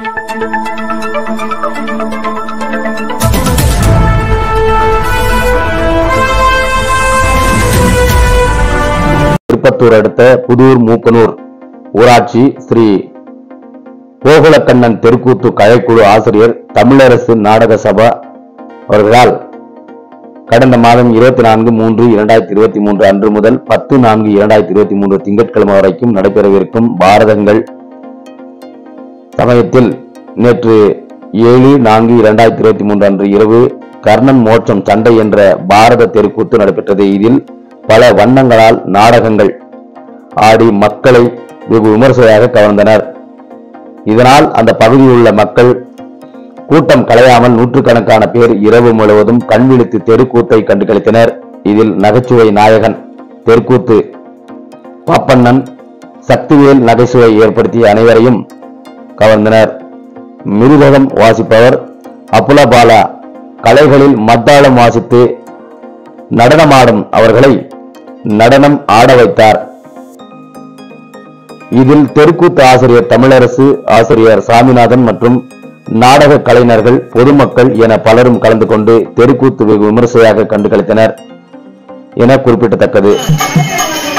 திருப்பத்தூர் அடுத்த புதூர் மூக்கனூர் ஊராட்சி ஸ்ரீ கோகுலக்கண்ணன் தெருக்கூத்து கலைக்குழு ஆசிரியர் தமிழரசு நாடக சபா அவர்களால் கடந்த மாதம் இருபத்தி நான்கு மூன்று இரண்டாயிரத்தி இருபத்தி மூன்று அன்று முதல் பத்து நான்கு இரண்டாயிரத்தி இருபத்தி மூன்று திங்கட்கிழமை வரைக்கும் நடைபெறவிருக்கும் பாரதங்கள் சமயத்தில் நேற்று ஏழு நான்கு இரண்டாயிரத்தி இருபத்தி மூன்று அன்று இரவு கர்ணன் மோட்சம் சண்டை என்ற பாரத தெருக்கூத்து நடைபெற்றது இதில் பல வண்ணங்களால் நாடகங்கள் ஆடி மக்களை வெகு விமர்சையாக கவர்ந்தனர் இதனால் அந்த பகுதியில் உள்ள மக்கள் கூட்டம் கலையாமல் நூற்றுக்கணக்கான பேர் இரவு முழுவதும் கண் விழித்து தெருக்கூத்தை கண்டு களித்தனர் இதில் நகைச்சுவை நாயகன் தெருக்கூத்து பாப்பண்ணன் சக்திவேல் நகைச்சுவை ஏற்படுத்திய அனைவரையும் கவர்ந்தனர் மிருதகம் வாசிப்பவர் அப்புலபாலா கலைகளில் மத்தாளம் வாசித்து நடனமாடும் அவர்களை நடனம் ஆட வைத்தார் இதில் தெருக்கூத்து ஆசிரியர் தமிழரசு ஆசிரியர் சாமிநாதன் மற்றும் நாடக கலைஞர்கள் பொதுமக்கள் என பலரும் கலந்து கொண்டு தெருக்கூத்து வெகு விமர்சையாக கண்டு களித்தனர் என குறிப்பிடத்தக்கது